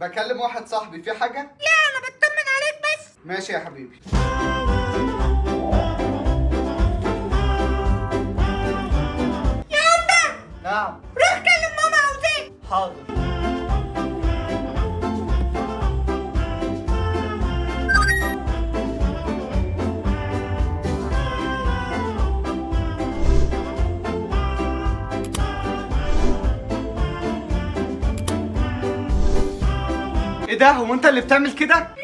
بكلم واحد صاحبي في حاجة؟ لا انا بطمن عليك بس ماشي يا حبيبي يا قطة نعم روح كلم ماما عاوزاك حاضر ايه ده هو انت اللي بتعمل كده؟